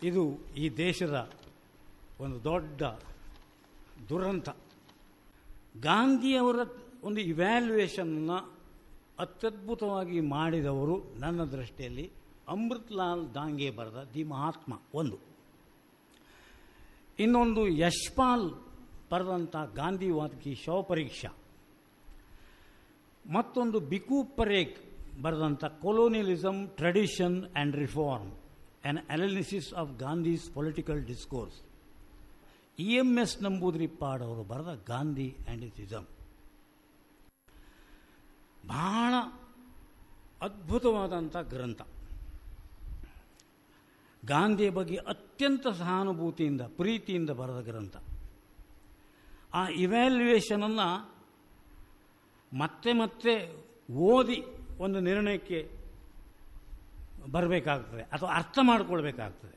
ಇದು ಈ ದೇಶದ ಒಂದು ದೊಡ್ಡ ದುರಂತ ಗಾಂಧಿಯವರ ಒಂದು ಇವ್ಯಾಲ್ಯೂಯೇಷನ್ನ ಅತ್ಯದ್ಭುತವಾಗಿ ಮಾಡಿದವರು ನನ್ನ ದೃಷ್ಟಿಯಲ್ಲಿ ಅಮೃತ್ಲಾಲ್ ದಾಂಗೆ ಬರೆದ ದಿ ಮಹಾತ್ಮ ಒಂದು ಇನ್ನೊಂದು ಯಶ್ಪಾಲ್ ಬರೆದಂಥ ಗಾಂಧಿವಾದ್ ಕಿ ಶವಪರೀಕ್ಷಾ ಮತ್ತೊಂದು ಬಿಕು ಪರೇಖ್ ಬರೆದಂಥ colonialism tradition and reform an analysis of Gandhi's political discourse E M S Namboodiripad ಅವರು ಬರೆದ ಗಾಂಧಿ ಆ್ಯಂಡ್ ಇಸ್ ಇಸಮ್ ಬಹಳ ಅದ್ಭುತವಾದಂಥ ಗ್ರಂಥ ಗಾಂಧಿಯ ಬಗ್ಗೆ ಅತ್ಯಂತ ಸಹಾನುಭೂತಿಯಿಂದ ಪ್ರೀತಿಯಿಂದ ಬರೆದ ಗ್ರಂಥ ಆ ಇವ್ಯಾಲ್ಯೂಯೇಷನನ್ನು ಮತ್ತೆ ಮತ್ತೆ ಓದಿ ಒಂದು ನಿರ್ಣಯಕ್ಕೆ ಬರಬೇಕಾಗ್ತದೆ ಅಥವಾ ಅರ್ಥ ಮಾಡಿಕೊಳ್ಬೇಕಾಗ್ತದೆ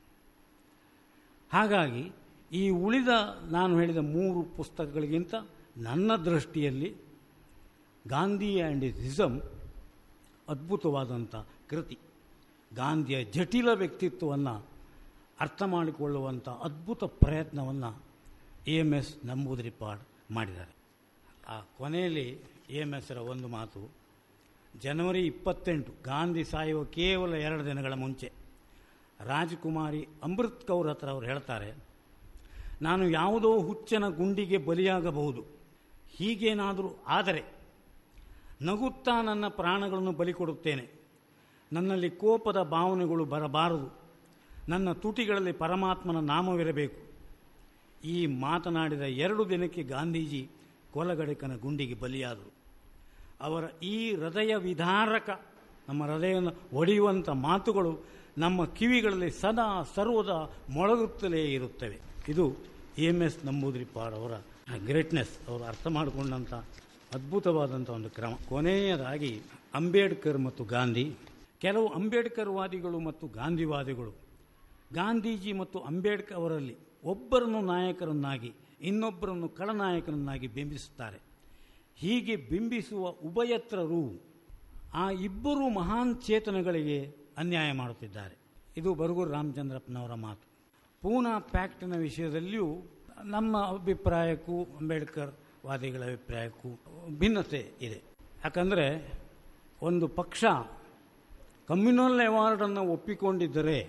ಹಾಗಾಗಿ ಈ ಉಳಿದ ನಾನು ಹೇಳಿದ ಮೂರು ಪುಸ್ತಕಗಳಿಗಿಂತ ನನ್ನ ದೃಷ್ಟಿಯಲ್ಲಿ ಗಾಂಧಿ ಆ್ಯಂಡ್ ಇಸಮ್ ಅದ್ಭುತವಾದಂಥ ಕೃತಿ ಗಾಂಧಿಯ ಜಟಿಲ ವ್ಯಕ್ತಿತ್ವವನ್ನು ಅರ್ಥ ಮಾಡಿಕೊಳ್ಳುವಂಥ ಅದ್ಭುತ ಪ್ರಯತ್ನವನ್ನು ಎ ಎಮ್ ಎಸ್ ನಂಬೂದ್ರಿಪಾಡ್ ಮಾಡಿದ್ದಾರೆ ಆ ಕೊನೆಯಲ್ಲಿ ಎ ಎಮ್ ಎಸ್ರ ಒಂದು ಮಾತು ಜನವರಿ ಇಪ್ಪತ್ತೆಂಟು ಗಾಂಧಿ ಸಾಯುವ ಕೇವಲ ಎರಡು ದಿನಗಳ ಮುಂಚೆ ರಾಜಕುಮಾರಿ ಅಮೃತ್ ಕೌರ್ ಹತ್ರ ಅವರು ಹೇಳ್ತಾರೆ ನಾನು ಯಾವುದೋ ಹುಚ್ಚನ ಗುಂಡಿಗೆ ಬಲಿಯಾಗಬಹುದು ಹೀಗೇನಾದರೂ ಆದರೆ ನಗುತ್ತಾ ನನ್ನ ಪ್ರಾಣಗಳನ್ನು ಬಲಿ ಕೊಡುತ್ತೇನೆ ನನ್ನಲ್ಲಿ ಕೋಪದ ಭಾವನೆಗಳು ಬರಬಾರದು ನನ್ನ ತುಟಿಗಳಲ್ಲಿ ಪರಮಾತ್ಮನ ನಾಮವಿರಬೇಕು ಈ ಮಾತನಾಡಿದ ಎರಡು ದಿನಕ್ಕೆ ಗಾಂಧೀಜಿ ಕೊಲಗಡಕನ ಗುಂಡಿಗೆ ಬಲಿಯಾದರು ಅವರ ಈ ಹೃದಯ ವಿಧಾರಕ ನಮ್ಮ ಹೃದಯವನ್ನು ಒಡೆಯುವಂಥ ಮಾತುಗಳು ನಮ್ಮ ಕಿವಿಗಳಲ್ಲಿ ಸದಾ ಸರ್ವದಾ ಮೊಳಗುತ್ತಲೇ ಇರುತ್ತವೆ ಇದು ಎ ಎಮ್ ಎಸ್ ನಂಬೂದ್ರಿಪಾಡ್ ಅವರ ಗ್ರೇಟ್ನೆಸ್ ಅವರು ಅರ್ಥ ಮಾಡಿಕೊಂಡಂಥ ಅದ್ಭುತವಾದಂಥ ಒಂದು ಕ್ರಮ ಕೊನೆಯದಾಗಿ ಅಂಬೇಡ್ಕರ್ ಮತ್ತು ಗಾಂಧಿ ಕೆಲವು ಅಂಬೇಡ್ಕರ್ ವಾದಿಗಳು ಮತ್ತು ಗಾಂಧಿವಾದಿಗಳು ಗಾಂಧೀಜಿ ಮತ್ತು ಅಂಬೇಡ್ಕರ್ ಅವರಲ್ಲಿ ಒಬ್ಬರನ್ನು ನಾಯಕರನ್ನಾಗಿ ಇನ್ನೊಬ್ಬರನ್ನು ಖಳನಾಯಕನನ್ನಾಗಿ ಬಿಂಬಿಸುತ್ತಾರೆ ಹೀಗೆ ಬಿಂಬಿಸುವ ಉಭಯತ್ರರು ಆ ಇಬ್ಬರು ಮಹಾನ್ ಚೇತನಗಳಿಗೆ ಅನ್ಯಾಯ ಮಾಡುತ್ತಿದ್ದಾರೆ ಇದು ಬರಗೂರು ರಾಮಚಂದ್ರಪ್ಪನವರ ಮಾತು ಪೂನಾ ಪ್ಯಾಕ್ಟ್ನ ವಿಷಯದಲ್ಲಿಯೂ ನಮ್ಮ ಅಭಿಪ್ರಾಯಕ್ಕೂ ಅಂಬೇಡ್ಕರ್ ವಾದಿಗಳ ಅಭಿಪ್ರಾಯಕ್ಕೂ ಭಿನ್ನತೆ ಇದೆ ಯಾಕಂದರೆ ಒಂದು ಪಕ್ಷ ಕಮ್ಯುನಲ್ ಅವಾರ್ಡನ್ನು ಒಪ್ಪಿಕೊಂಡಿದ್ದರೆ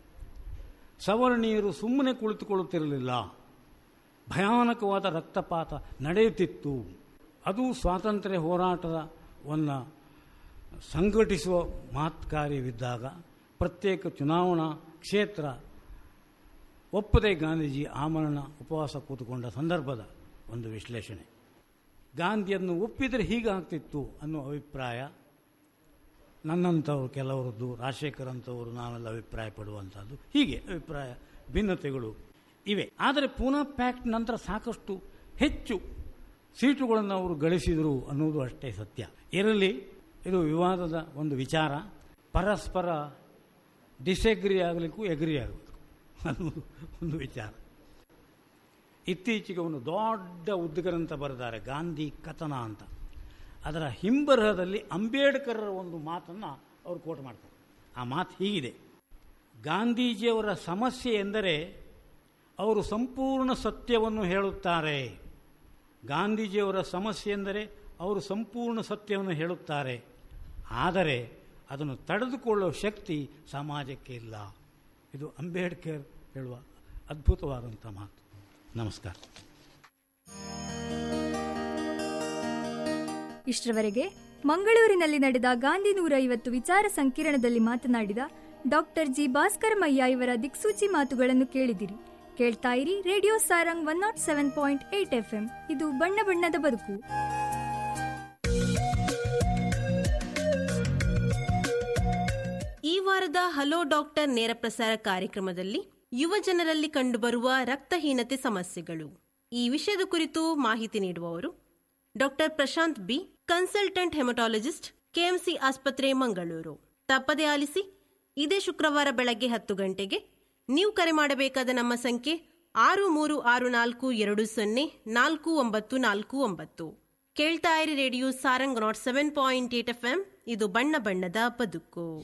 ಸವರ್ಣೀಯರು ಸುಮ್ಮನೆ ಕುಳಿತುಕೊಳ್ಳುತ್ತಿರಲಿಲ್ಲ ಭಯಾನಕವಾದ ರಕ್ತಪಾತ ನಡೆಯುತ್ತಿತ್ತು ಅದು ಸ್ವಾತಂತ್ರ್ಯ ಹೋರಾಟವನ್ನು ಸಂಘಟಿಸುವ ಮಹತ್ ಕಾರ್ಯವಿದ್ದಾಗ ಪ್ರತ್ಯೇಕ ಚುನಾವಣಾ ಕ್ಷೇತ್ರ ಒಪ್ಪದೆ ಗಾಂಧೀಜಿ ಆಮರಣ ಉಪವಾಸ ಕೂತುಕೊಂಡ ಸಂದರ್ಭದ ಒಂದು ವಿಶ್ಲೇಷಣೆ ಗಾಂಧಿಯನ್ನು ಒಪ್ಪಿದರೆ ಹೀಗಾಗ್ತಿತ್ತು ಅನ್ನೋ ಅಭಿಪ್ರಾಯ ನನ್ನಂಥವ್ರು ಕೆಲವರದ್ದು ರಾಜಶೇಖರ್ ಅಂಥವರು ನಾವೆಲ್ಲ ಅಭಿಪ್ರಾಯ ಪಡುವಂಥದ್ದು ಹೀಗೆ ಅಭಿಪ್ರಾಯ ಭಿನ್ನತೆಗಳು ಇವೆ ಆದರೆ ಪೂನಾ ಪ್ಯಾಕ್ಟ್ ನಂತರ ಸಾಕಷ್ಟು ಹೆಚ್ಚು ಸೀಟುಗಳನ್ನು ಅವರು ಗಳಿಸಿದರು ಅನ್ನೋದು ಅಷ್ಟೇ ಸತ್ಯ ಇರಲಿ ಇದು ವಿವಾದದ ಒಂದು ವಿಚಾರ ಪರಸ್ಪರ ಡಿಸೆಗ್ರಿ ಆಗಲಿಕ್ಕೂ ಎಗ್ರಿ ಆಗಬೇಕು ಅನ್ನೋದು ಒಂದು ವಿಚಾರ ಇತ್ತೀಚೆಗೆ ಒಂದು ದೊಡ್ಡ ಉದ್ಗರಂತ ಬರೆದಾರೆ ಗಾಂಧಿ ಕಥನ ಅಂತ ಅದರ ಹಿಂಬರಹದಲ್ಲಿ ಅಂಬೇಡ್ಕರ್ರ ಒಂದು ಮಾತನ್ನು ಅವರು ಕೋಟ್ ಮಾಡ್ತಾರೆ ಆ ಮಾತು ಹೀಗಿದೆ ಗಾಂಧೀಜಿಯವರ ಸಮಸ್ಯೆ ಎಂದರೆ ಅವರು ಸಂಪೂರ್ಣ ಸತ್ಯವನ್ನು ಹೇಳುತ್ತಾರೆ ಗಾಂಧೀಜಿಯವರ ಸಮಸ್ಯೆ ಎಂದರೆ ಅವರು ಸಂಪೂರ್ಣ ಸತ್ಯವನ್ನು ಹೇಳುತ್ತಾರೆ ಆದರೆ ಅದನ್ನು ತಡೆದುಕೊಳ್ಳುವ ಶಕ್ತಿ ಸಮಾಜಕ್ಕೆ ಇಲ್ಲ ಇದು ಅಂಬೇಡ್ಕರ್ ಹೇಳುವ ಅದ್ಭುತವಾದಂಥ ಮಾತು ನಮಸ್ಕಾರ ಇಷ್ಟರವರೆಗೆ ಮಂಗಳೂರಿನಲ್ಲಿ ನಡೆದ ಗಾಂಧಿ ನೂರ ಐವತ್ತು ವಿಚಾರ ಸಂಕಿರಣದಲ್ಲಿ ಮಾತನಾಡಿದ ಡಾಕ್ಟರ್ ಜಿ ಭಾಸ್ಕರಮಯ್ಯ ಇವರ ದಿಕ್ಸೂಚಿ ಮಾತುಗಳನ್ನು ಕೇಳಿದಿರಿ ಕೇಳ್ತಾ ಇರಿ radio Sarang one naught seven point eight F M ಇದು ಬಣ್ಣ ಬಣ್ಣದ ಬದುಕು ಈ ವಾರದ ಹಲೋ ಡಾಕ್ಟರ್ ನೇರ ಪ್ರಸಾರ ಕಾರ್ಯಕ್ರಮದಲ್ಲಿ ಯುವ ಜನರಲ್ಲಿ ಕಂಡುಬರುವ ರಕ್ತಹೀನತೆ ಸಮಸ್ಯೆಗಳು ಈ ವಿಷಯದ ಕುರಿತು ಮಾಹಿತಿ ನೀಡುವವರು doctor Prashanth B consultant haematologist KMC ಆಸ್ಪತ್ರೆ ಮಂಗಳೂರು ತಪ್ಪದೆ ಆಲಿಸಿ ಇದೇ ಶುಕ್ರವಾರ ಬೆಳಗ್ಗೆ ಹತ್ತು ಗಂಟೆಗೆ ನೀವು ಕರೆ ಮಾಡಬೇಕಾದ ನಮ್ಮ ಸಂಖ್ಯೆ ಆರು ಮೂರು ಆರು ನಾಲ್ಕು ಎರಡು ಸೊನ್ನೆ ನಾಲ್ಕು ಒಂಬತ್ತು ನಾಲ್ಕು ಒಂಬತ್ತು ಕೇಳ್ತಾ ಇರಿ radio Sarang naught seven point eight F M ಇದು ಬಣ್ಣ ಬಣ್ಣದ ಬದುಕು